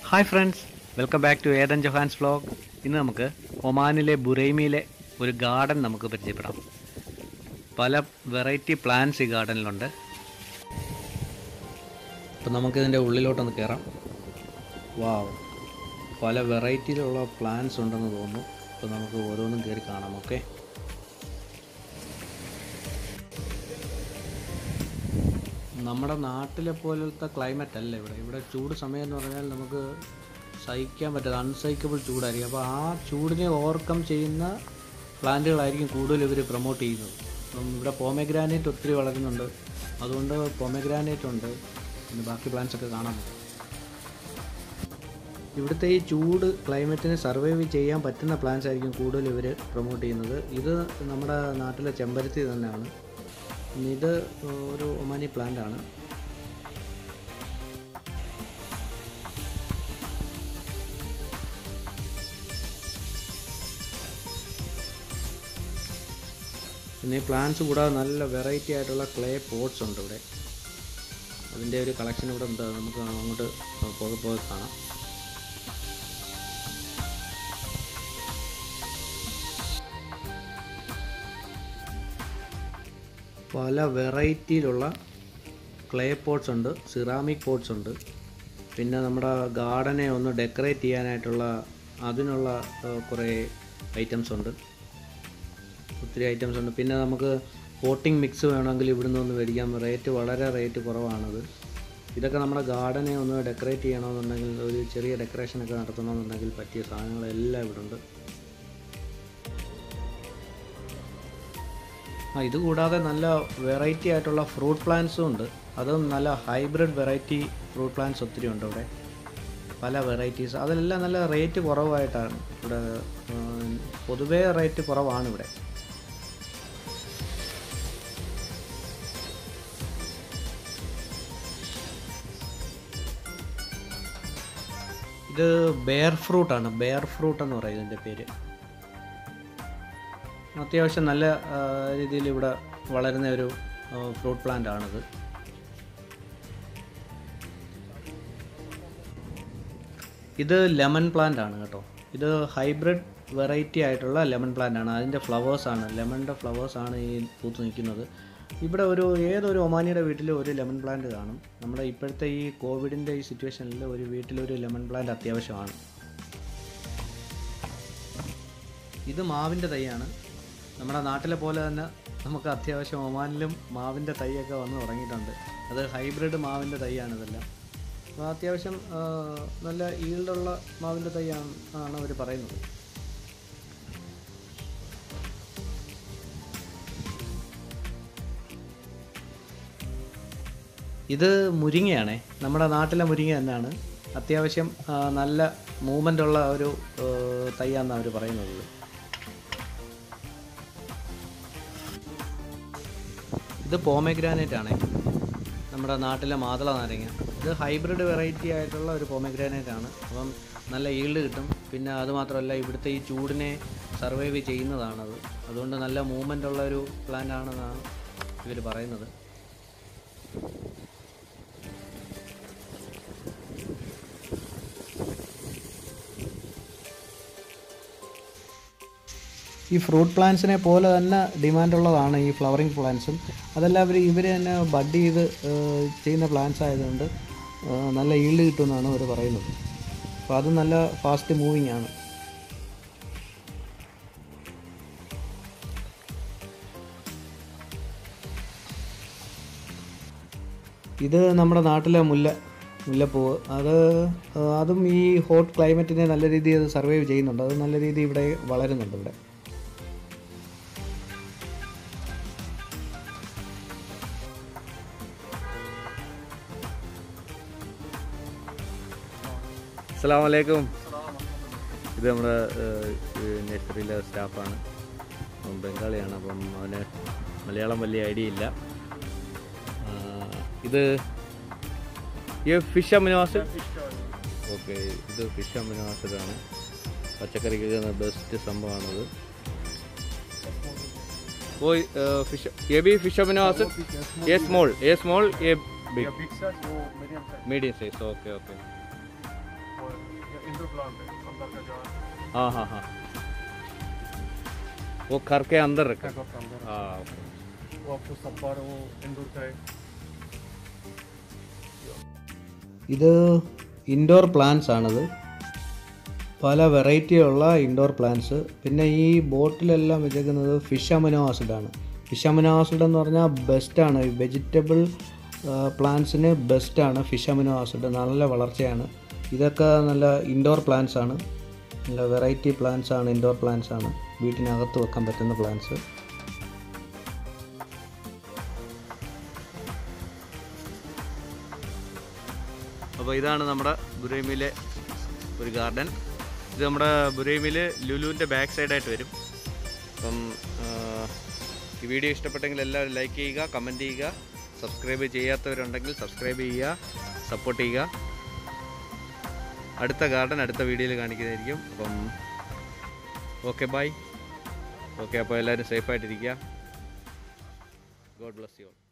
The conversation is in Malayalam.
Hi friends welcome back to Ethan Johans vlog ഇന്ന് നമുക്ക് ഒമാനിലെ ബുറൈമിയിലെ ഒരു ഗാർഡൻ നമുക്ക് പരിചയപ്പെടാം പല വെറൈറ്റി പ്ലാന്റ്സ് ഈ ഗാർഡനിലുണ്ട് അപ്പം നമുക്കിതിൻ്റെ ഉള്ളിലോട്ടൊന്ന് കയറാം വാവ് പല വെറൈറ്റിയിലുള്ള പ്ലാന്റ്സ് ഉണ്ടെന്ന് തോന്നുന്നു അപ്പോൾ നമുക്ക് ഓരോന്നും കയറി കാണാം ഓക്കെ നമ്മുടെ നാട്ടിലെ പോലത്തെ ക്ലൈമറ്റ് അല്ല ഇവിടെ ഇവിടെ ചൂട് സമയം എന്ന് പറഞ്ഞാൽ നമുക്ക് സഹിക്കാൻ പറ്റാത്ത അൺസൈക്കബിൾ ചൂടായിരിക്കും അപ്പോൾ ആ ചൂടിനെ ഓവർകം ചെയ്യുന്ന പ്ലാന്റുകളായിരിക്കും കൂടുതൽ ഇവർ പ്രൊമോട്ട് ചെയ്യുന്നത് അപ്പം ഇവിടെ പോമഗ്രാനൈറ്റ് ഒത്തിരി വളരുന്നുണ്ട് അതുകൊണ്ട് പോമഗ്രാനൈറ്റ് ഉണ്ട് പിന്നെ ബാക്കി പ്ലാന്റ്സ് ഒക്കെ കാണാൻ പറ്റും ഇവിടുത്തെ ഈ ചൂട് ക്ലൈമറ്റിനെ സർവൈവ് ചെയ്യാൻ പറ്റുന്ന പ്ലാന്റ്സ് ആയിരിക്കും കൂടുതൽ ഇവർ പ്രൊമോട്ട് ചെയ്യുന്നത് ഇത് നമ്മുടെ നാട്ടിലെ ചെമ്പരത്തി തന്നെയാണ് ഇത് ഒരു ഒമാനി പ്ലാന്റ് ആണ് പിന്നെ ഈ പ്ലാന്റ്സ് കൂടാതെ നല്ല വെറൈറ്റി ആയിട്ടുള്ള ക്ലേ പോട്ട്സ് ഉണ്ട് ഇവിടെ അതിൻ്റെ ഒരു കളക്ഷൻ ഇവിടെ ഉണ്ട് നമുക്ക് അങ്ങോട്ട് പോകെ പോകെ കാണാം പല വെറൈറ്റിയിലുള്ള ക്ലേ പോട്ട്സ് ഉണ്ട് സിറാമിക് പോട്ട്സ് ഉണ്ട് പിന്നെ നമ്മുടെ ഗാർഡനെ ഒന്ന് ഡെക്കറേറ്റ് ചെയ്യാനായിട്ടുള്ള അതിനുള്ള ഏഹ്, കുറേ ഐറ്റംസ് ഉണ്ട് ഒത്തിരി ഐറ്റംസ് ഉണ്ട് പിന്നെ നമുക്ക് പോട്ടിംഗ് മിക്സ് വേണമെങ്കിൽ ഇവിടുന്ന് ഒന്ന് മേടിക്കാം റേറ്റ് വളരെ റേറ്റ് കുറവാണത് ഇതൊക്കെ നമ്മുടെ ഗാർഡനെ ഒന്ന് ഡെക്കറേറ്റ് ചെയ്യണമെന്നുണ്ടെങ്കിൽ ഒരു ചെറിയ ഡെക്കറേഷനൊക്കെ നടത്തണമെന്നുണ്ടെങ്കിൽ പറ്റിയ സാധനങ്ങളെല്ലാം ഇവിടെ ഉണ്ട് ആ ഇത് കൂടാതെ നല്ല വെറൈറ്റി ആയിട്ടുള്ള ഫ്രൂട്ട് പ്ലാന്റ്സും ഉണ്ട് അതും നല്ല ഹൈബ്രിഡ് വെറൈറ്റി ഫ്രൂട്ട് പ്ലാന്റ്സ് ഒത്തിരി ഉണ്ട് ഇവിടെ പല വെറൈറ്റീസ് അതെല്ലാം നല്ല റേറ്റ് കുറവായിട്ടാണ് ഇവിടെ ഉം, പൊതുവേ റേറ്റ് കുറവാണ് ഇവിടെ ഇത് ബെയർ ഫ്രൂട്ടാണ് ബെയർ ഫ്രൂട്ട് എന്ന് പറയും ഇതിൻ്റെ പേര് അത്യാവശ്യം നല്ല രീതിയിൽ ഇവിടെ വളരുന്ന ഒരു ഫ്രൂട്ട് പ്ലാന്റ് ആണിത് ഇത് ലെമൺ പ്ലാന്റ് ആണ് കേട്ടോ ഇത് ഹൈബ്രിഡ് വെറൈറ്റി ആയിട്ടുള്ള ലെമൺ പ്ലാന്റ് ആണ് അതിൻ്റെ ഫ്ലവേഴ്സ് ആണ് ലെമണിൻ്റെ ഫ്ലവേഴ്സ് ആണ് ഈ പൂത്ത് നിൽക്കുന്നത് ഇവിടെ ഒരു ഏതൊരു ഒമാനിയുടെ വീട്ടിൽ ഒരു ലെമൺ പ്ലാന്റ് കാണും നമ്മുടെ ഇപ്പോഴത്തെ ഈ കോവിഡിൻ്റെ ഈ സിറ്റുവേഷനിൽ ഒരു വീട്ടിലൊരു ലെമൺ പ്ലാന്റ് അത്യാവശ്യമാണ് ഇത് മാവിൻ്റെ തൈയാണ് നമ്മുടെ നാട്ടിലെ പോലെ തന്നെ നമുക്ക് അത്യാവശ്യം ഒമാനിലും മാവിൻ്റെ തൈയൊക്കെ വന്ന് തുടങ്ങിയിട്ടുണ്ട് അത് ഹൈബ്രിഡ് മാവിൻ്റെ തൈയാണ് ഇതെല്ലാം അപ്പോൾ അത്യാവശ്യം ആ, നല്ല ഈൽഡുള്ള മാവിൻ്റെ തൈയാണ് ആണ് അവർ പറയുന്നത് ഇത് മുരിങ്ങയാണേ നമ്മുടെ നാട്ടിലെ മുരിങ്ങ തന്നെയാണ് അത്യാവശ്യം ആ, നല്ല മൂവ്മെൻ്റ് ഉള്ള ഒരു ആ, തൈയാണെന്നാണ് അവർ പറയുന്നത് ഇത് പോമഗ്രാനൈറ്റ് ആണേ നമ്മുടെ നാട്ടിലെ മാതള നാരങ്ങ ഇത് ഹൈബ്രിഡ് വെറൈറ്റി ആയിട്ടുള്ള ഒരു പോമഗ്രാനൈറ്റ് ആണ് അപ്പം നല്ല ഈൽഡ് കിട്ടും പിന്നെ അതുമാത്രമല്ല ഇവിടുത്തെ ഈ ചൂടിനെ സർവൈവ് ചെയ്യുന്നതാണത് അതുകൊണ്ട് നല്ല മൂവ്മെൻ്റ് ഉള്ള ഒരു പ്ലാന്റ് ആണെന്നാണ് ഇവർ പറയുന്നത് ഈ ഫ്രൂട്ട് പ്ലാന്റ്സിനെ പോലെ തന്നെ ഡിമാൻഡുള്ളതാണ് ഈ ഫ്ലവറിങ് പ്ലാന്റ്സും അതെല്ലാം അവർ ഇവർ തന്നെ ബഡ് ചെയ്ത് ഏഹ്, ചെയ്യുന്ന പ്ലാന്റ്സ് ആയതുകൊണ്ട് ഏഹ്, നല്ല ഈൽഡ് കിട്ടുമെന്നാണ് അവർ പറയുന്നത് അപ്പോൾ അത് നല്ല ഫാസ്റ്റ് മൂവിങ് ആണ് ഇത് നമ്മുടെ നാട്ടിലെ മുല്ല മുല്ലപ്പൂവ് അത് ഏഹ്, അതും ഈ ഹോട്ട് ക്ലൈമറ്റിനെ നല്ല രീതിയിൽ സർവൈവ് ചെയ്യുന്നുണ്ട് അത് നല്ല രീതിയിൽ ഇവിടെ വളരുന്നുണ്ട് ഇവിടെ അസ്സാം വലൈക്കും ഇത് നമ്മുടെ നഴ്സറിയിലെ സ്റ്റാഫാണ് അപ്പം ബംഗാളിയാണ് അപ്പം അവന് മലയാളം വലിയ ഐഡിയ ഇല്ല ആ, ഇത് ഈ ഫിഷ് അമിനോസിഡ് ഓക്കെ ഇത് ഫിഷ് അമിനോസിഡാണ് പച്ചക്കറിക്ക് ബെസ്റ്റ് സംഭവമാണത് वो फिश ये भी फिश अमीनो एसिड ये स्मॉल ये स्मॉल ये big big size or medium size? Medium size okay okay Or indoor plant है अंदर का जो हाँ हाँ हाँ वो घर के अंदर रखा क्या करता अंदर हाँ ओके वो आपको सब बार वो इंडोर का है ഇത് ഇൻഡോർ പ്ലാന്റ്സ് ആണിത് പല വെറൈറ്റിയുള്ള ഇൻഡോർ പ്ലാന്റ്സ് പിന്നെ ഈ ബോട്ടിലെല്ലാം വെച്ചേക്കുന്നത് ഫിഷ് അമിനോ ആസിഡാണ് ഫിഷ് അമിനോ ആസിഡ് എന്ന് പറഞ്ഞാൽ ബെസ്റ്റാണ് വെജിറ്റബിൾ പ്ലാന്റ്സിന് ബെസ്റ്റാണ് ഫിഷ് അമിനോ ആസിഡ് നല്ല വളർച്ചയാണ് ഇതൊക്കെ നല്ല ഇൻഡോർ പ്ലാന്റ്സ് ആണ് നല്ല വെറൈറ്റി പ്ലാന്റ്സ് ആണ് ഇൻഡോർ പ്ലാന്റ്സ് ആണ് വീട്ടിനകത്ത് വെക്കാൻ പറ്റുന്ന പ്ലാന്റ്സ് അപ്പോൾ ഇതാണ് നമ്മുടെ ബുരൈമിലെ ഒരു ഗാർഡൻ ഇത് നമ്മുടെ ബുരൈമിൽ ലുലുവിൻ്റെ ബാക്ക് സൈഡായിട്ട് വരും അപ്പം ആ, ഈ വീഡിയോ ഇഷ്ടപ്പെട്ടെങ്കിൽ എല്ലാവരും ലൈക്ക് ചെയ്യുക കമൻറ്റ് ചെയ്യുക സബ്സ്ക്രൈബ് ചെയ്യാത്തവരുണ്ടെങ്കിൽ സബ്സ്ക്രൈബ് ചെയ്യുക സപ്പോർട്ട് ചെയ്യുക അടുത്ത ഗാർഡൻ അടുത്ത വീഡിയോയിൽ കാണിക്കുന്നതായിരിക്കും അപ്പം ഓക്കെ ബൈ ഓക്കെ അപ്പോൾ എല്ലാവരും സേഫായിട്ടിരിക്കുക ഗോഡ് ബ്ലസ് യു ഓൾ